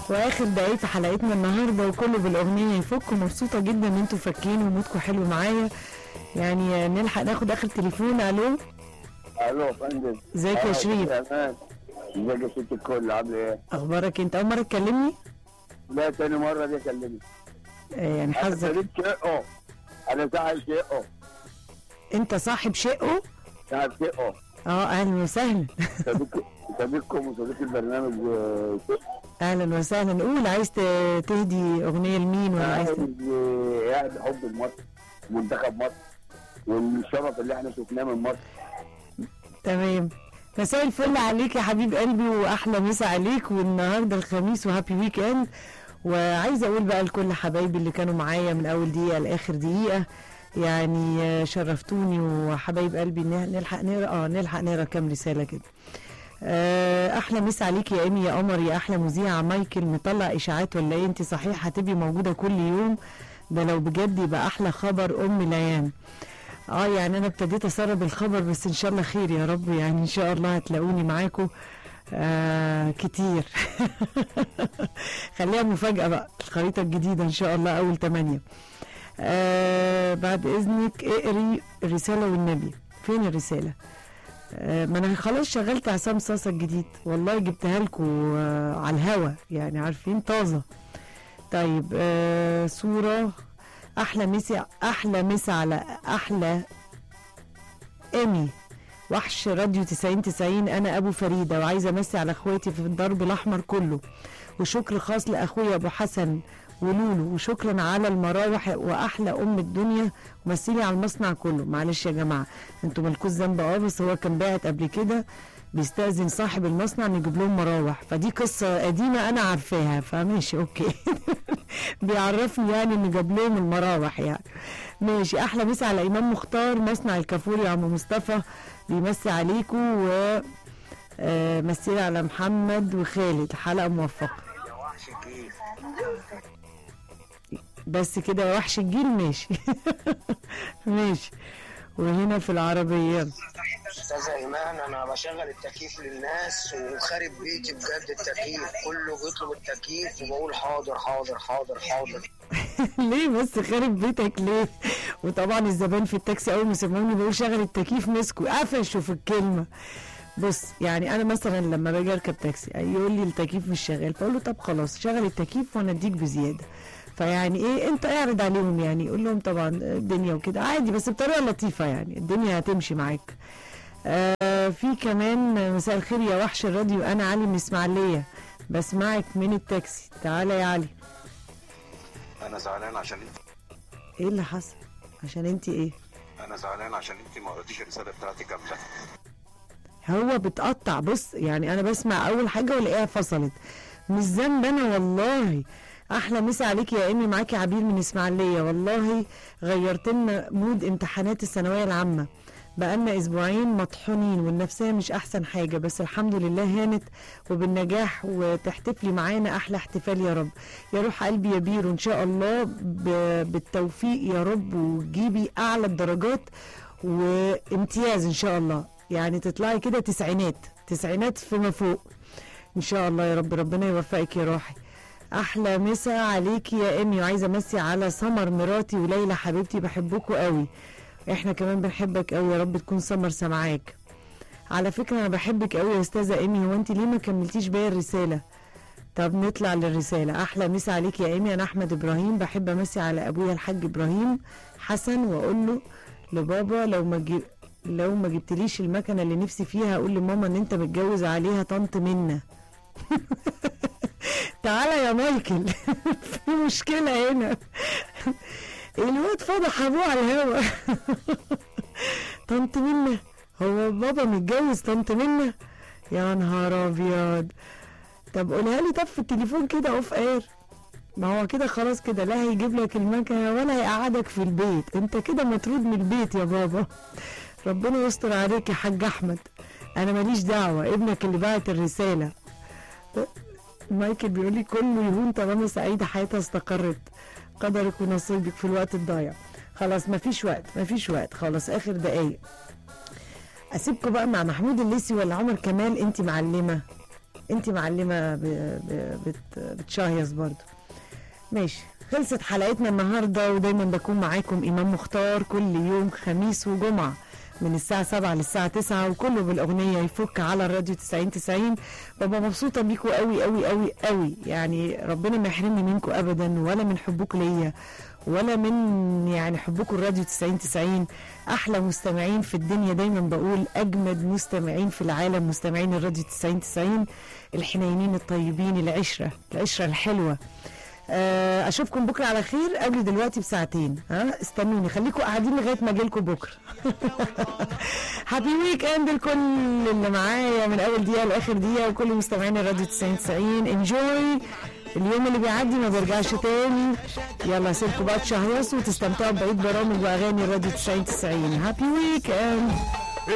واخر دقايق في حلقتنا النهارده وكله بالاغنيه يفك مبسوطه جدا ان انتوا فاكين ومودكم حلو معايا يعني نلحق ناخد اخر تليفون الو الو يا فندم ازيك يا آه، شريف؟ امان ازيك يا ست الكل عامل ايه؟ اخبارك انت اول مره تكلمني لا تاني مرة دي اكلمك آه، يعني انا حظك صاحب شقه انا صاحب شقه انت صاحب شقه صاحب شقه اه اهلا وسهلا صديق صديقكم وصديق البرنامج آه، شقه اهلا وسهلا قول عايز ت- تهدي اغنيه لمين ولا عايز ت- عايز آه، يعني حب لمصر منتخب مصر والشرف اللي احنا شفناه من مصر تمام مساء الفل عليك يا حبيب قلبي واحلى مسا عليك والنهارده الخميس وهابي ويك اند وعايزه اقول بقى لكل حبايبي اللي كانوا معايا من اول دقيقه لاخر دقيقه يعني آه، شرفتوني وحبايب قلبي إن نلحق نقرا اه نلحق نقرا كام رساله كده آه، احلى مسا عليك يا ايمي يا قمر يا احلى مذيعه مايكل مطلع اشاعات ولا ايه انت صحيح هتبقي موجوده كل يوم ده لو بجد يبقى احلى خبر ام ليان اه يعني انا ابتديت اسرب الخبر بس ان شاء الله خير يا رب يعني ان شاء الله هتلاقوني معاكم آه كتير خليها مفاجأة بقى الخريطة الجديدة ان شاء الله اول تمانية آه بعد اذنك اقري الرسالة والنبي فين الرسالة آه ما انا خلاص شغلت عصام صاصة الجديد والله جبتها لكم آه على الهوا يعني عارفين طازة طيب آه صورة احلى مسا احلى مسا على احلى ايمي وحش راديو 90 90 انا ابو فريده وعايزه امسي على اخواتي في الضرب الاحمر كله وشكر خاص لاخويا ابو حسن ولولو وشكرا على المراوح واحلى ام الدنيا ومثلي على المصنع كله معلش يا جماعه انتوا مالكوش ذنب اه بس هو كان باعت قبل كده بيستأذن صاحب المصنع ان يجيب لهم مراوح فدي قصه قديمه انا عارفاها فماشي اوكي بيعرفني يعني ان جاب لهم المراوح يعني ماشي احلى مسا على امام مختار مصنع الكافور يا عم مصطفى بيمسي عليكم و آه، مسي على محمد وخالد حلقه موفقه بس كده يا وحش الجيل ماشي ماشي وهنا في العربية استاذة ايمان انا بشغل التكييف للناس وخارب بيتي بجد التكييف كله بيطلب التكييف وبقول حاضر حاضر حاضر حاضر ليه بس خارب بيتك ليه وطبعا الزبائن في التاكسي اول ما سمعوني بقول شغل التكييف مسكوا قفشوا في الكلمه بص يعني انا مثلا لما باجي اركب تاكسي يقول لي التكييف مش شغال فاقول له طب خلاص شغل التكييف وانا اديك بزياده فيعني ايه انت اعرض عليهم يعني قول لهم طبعا الدنيا وكده عادي بس بطريقه لطيفه يعني الدنيا هتمشي معاك آه في كمان مساء الخير يا وحش الراديو انا علي من اسماعيليه بسمعك من التاكسي تعالى يا علي انا زعلان عشان انت ايه اللي حصل عشان انت ايه انا زعلان عشان انت ما قريتيش الرساله بتاعتي كامله هو بتقطع بص يعني انا بسمع اول حاجه والاقيها فصلت مش ذنب انا والله احلى مسا عليك يا امي معاكي عبير من اسماعيليه والله غيرت لنا مود امتحانات الثانويه العامه بقالنا اسبوعين مطحونين والنفسيه مش احسن حاجه بس الحمد لله هانت وبالنجاح وتحتفلي معانا احلى احتفال يا رب يا روح قلبي يا بيرو ان شاء الله ب- بالتوفيق يا رب وتجيبي اعلى الدرجات وامتياز ان شاء الله يعني تطلعي كده تسعينات تسعينات فيما فوق ان شاء الله يا رب ربنا يوفقك يا روحي احلى مسا عليكي يا امي وعايزه امسي على سمر مراتي وليلى حبيبتي بحبكوا قوي احنا كمان بنحبك قوي يا رب تكون سمر سامعاك على فكره انا بحبك قوي يا استاذه ايمي هو انت ليه ما كملتيش باقي الرساله طب نطلع للرسالة أحلى مسا عليك يا إيمي أنا أحمد إبراهيم بحب أمسي على أبويا الحاج إبراهيم حسن وأقول له لبابا لو ما جي... لو ما جبتليش المكنة اللي نفسي فيها أقول لماما إن أنت متجوز عليها طنط منا تعالى يا مايكل في مشكلة هنا الواد فضح أبوه على الهوا طنط منا هو بابا متجوز طنط منا يا نهار أبيض طب قولها لي طب في التليفون كده اوف اير ما هو كده خلاص كده لا هيجيب لك المكنه ولا هيقعدك في البيت انت كده مطرود من البيت يا بابا ربنا يستر عليك يا حاج احمد انا ماليش دعوه ابنك اللي بعت الرساله مايكل بيقول لي كله يهون طالما سعيده حياتها استقرت قدرك ونصيبك في الوقت الضايع خلاص مفيش وقت مفيش وقت خلاص اخر دقايق اسيبكم بقى مع محمود الليسي ولا عمر كمال انت معلمه انت معلمه ب... ب... بت... بتشهيص برضو ماشي خلصت حلقتنا النهارده ودايما بكون معاكم امام مختار كل يوم خميس وجمعه من الساعة 7 للساعة 9 وكله بالأغنية يفك على الراديو 90 90 ببقى مبسوطة بيكوا قوي قوي قوي قوي يعني ربنا ما يحرمني منكم أبدا ولا من حبكم ليا ولا من يعني حبكم الراديو 90 90 أحلى مستمعين في الدنيا دايما بقول أجمد مستمعين في العالم مستمعين الراديو 90 90 الحنينين الطيبين العشرة العشرة الحلوة آه، اشوفكم بكره على خير قبل دلوقتي بساعتين ها استنوني خليكم قاعدين لغايه ما اجيلكم بكره هابي ويك اند لكل اللي معايا من اول دقيقه لاخر دقيقه وكل مستمعين الراديو 90 90 انجوي اليوم اللي بيعدي ما بيرجعش تاني يلا سيبكم بقى تشهيصوا وتستمتعوا ببقيه برامج واغاني الراديو 90 90 هابي ويك اند